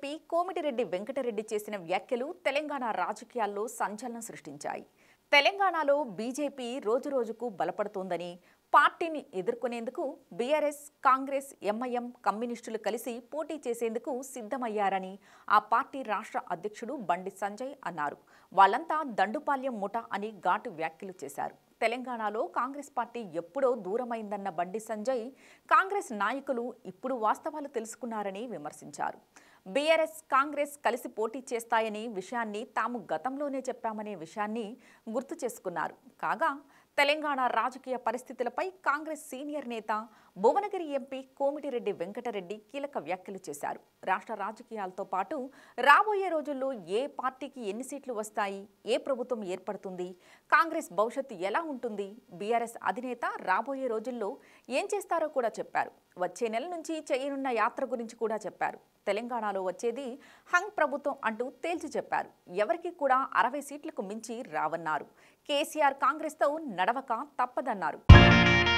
MP Komatireddy Venkatareddy చేసిన వ్యాఖ్యలు తెలంగాణ రాజకీయాల్లో సంచలనం సృష్టించాయి తెలంగాణలో బీజేపీ రోజురోజుకు బలపడుతోందని పార్టీని ఎదుర్కొనేందుకు బీఆర్ఎస్ కాంగ్రెస్ ఎంఐఎం కమ్యూనిస్టులు కలిసి పోటీ చేసేందుకు సిద్ధమయ్యారని ఆ పార్టీ రాష్ట్ర అధ్యక్షుడు బండి సంజయ్ అన్నారు వాళ్ళంతా దండుపాల్యం ముఠ అని ఘాటు వ్యాఖ్యలు చేశారు తెలంగాణలో కాంగ్రెస్ పార్టీ ఎప్పుడో దూరమైందన్న బండి సంజయ్ కాంగ్రెస్ నాయకులు ఇప్పుడు వాస్తవాలు తెలుసుకున్నారని విమర్శించారు బీఆర్ఎస్ కాంగ్రెస్ కలిసి పోటీ చేస్తాయని విషయాన్ని తాము గతంలోనే చెప్పామనే విషయాన్ని గుర్తు చేసుకున్నారు కాగా తెలంగాణ రాజకీయ పరిస్థితులపై కాంగ్రెస్ సీనియర్ నేత భువనగిరి ఎంపీ కోమిటిరెడ్డి వెంకటరెడ్డి కీలక వ్యాఖ్యలు చేశారు రాష్ట్ర రాజకీయాలతో పాటు రాబోయే రోజుల్లో ఏ పార్టీకి ఎన్ని సీట్లు వస్తాయి ఏ ప్రభుత్వం ఏర్పడుతుంది కాంగ్రెస్ భవిష్యత్తు ఎలా ఉంటుంది బీఆర్ఎస్ అధినేత రాబోయే రోజుల్లో ఏం చేస్తారో కూడా చెప్పారు వచ్చే నెల నుంచి చేయనున్న యాత్ర గురించి కూడా చెప్పారు తెలంగాణలో వచ్చేది హంగ్ ప్రభుత్వం అంటూ తేల్చి చెప్పారు ఎవరికి కూడా అరవై సీట్లకు మించి రావన్నారు కేసీఆర్ కాంగ్రెస్తో నడవక తప్పదన్నారు